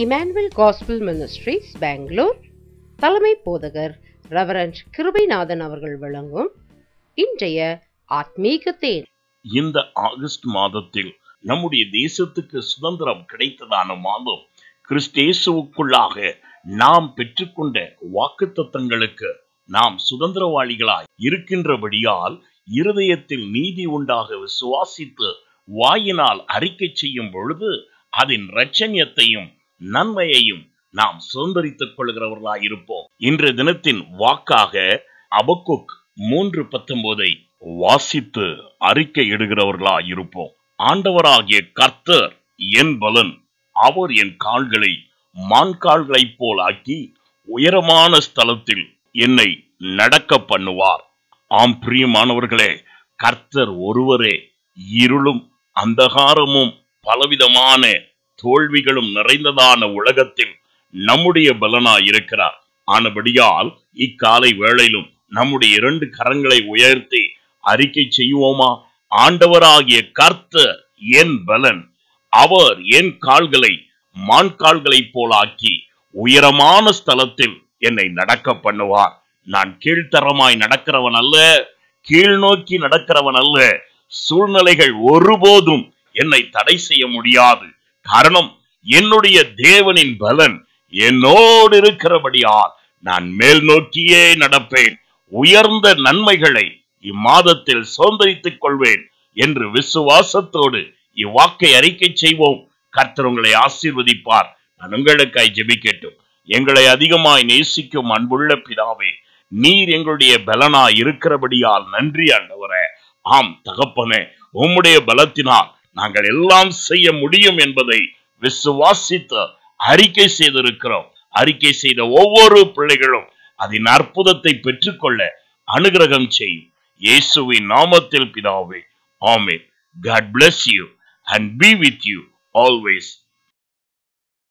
Emmanuel gospel ministries Bangalore தலைமை போதகர் reverend Kirubanathan அவர்கள் வழங்கும் இன்றைய ஆத்மீக தேன் இந்த ஆகஸ்ட் மாதத்தில் நம்முடைய தேசத்துக்கு சுதந்திரம் கிடைத்ததான மாதம் கிறிஸ்தேசுவுக்குள்ளாக நாம் பெற்றுக்கொண்ட வாக்குத்தத்தங்களுக்கு நாம் சுதந்திரவாளிகளாய் இருக்கின்றபடியால் இருதயத்தில் நீதி உண்டாக விசுவாசித்து வாயினால் அறிக்கை செய்யும் பொழுது அதன் இரட்சணியத்தையும் நன்மையையும் நாம் சுதந்திரித்துக் கொள்கிறவர்களாய் இருப்போம் இன்றைய தினத்தின் வாக்காக அபக்குக் மூன்று பத்தொன்பதை வாசித்து அறிக்கை இடுகிறவர்களாய் இருப்போம் ஆண்டவராகிய கர்த்தர் என் பலன் அவர் என் கால்களை மான் கால்களைப் போல் ஆக்கி உயரமான ஸ்தலத்தில் என்னை நடக்க பண்ணுவார் ஆம் பிரியமானவர்களே கர்த்தர் ஒருவரே இருளும் அந்தகாரமும் பலவிதமான தோல்விகளும் நிறைந்ததான உலகத்தில் நம்முடைய பலனாய் இருக்கிறார் ஆனபடியால் இக்காலை வேளையிலும் நம்முடைய இரண்டு கரங்களை உயர்த்தி அறிக்கை செய்வோமா ஆண்டவராகிய கர்த்தர் என் பலன் அவர் என் கால்களை மான் கால்களைப் போலாக்கி உயரமான ஸ்தலத்தில் என்னை நடக்க பண்ணுவார் நான் கீழ்த்தரமாய் நடக்கிறவன் அல்ல கீழ் நோக்கி நடக்கிறவன் அல்ல சூழ்நிலைகள் ஒருபோதும் என்னை தடை செய்ய முடியாது காரணம் என்னுடைய தேவனின் பலன் என்னோடு இருக்கிறபடியால் நான் மேல் நோக்கியே நடப்பேன் உயர்ந்த நன்மைகளை இம்மாதத்தில் சுதந்திரித்துக் கொள்வேன் என்று விசுவாசத்தோடு இவ்வாக்கை அறிக்கை செய்வோம் கர்த்தர் உங்களை ஆசீர்வதிப்பார் நான் உங்களுக்காய் ஜெபிக்கட்டும் எங்களை அதிகமாய் நேசிக்கும் அன்புள்ள பிதாவே நீர் எங்களுடைய பலனாய் இருக்கிறபடியால் நன்றி ஆண்டவரே ஆம் தகப்பனே உம்முடைய பலத்தினால் நாங்கள் எல்லாம் செய்ய முடியும் என்பதை விசுவாசித்து அறிக்கை செய்திருக்கிறோம் அறிக்கை செய்த ஒவ்வொரு பிள்ளைகளும் அதன் அற்புதத்தை பெற்றுக்கொள்ள அனுகிரகம் செய்யும் இயேசுவின் நாமத்தில் பிதாவே ஆமென் God bless you and be with you always.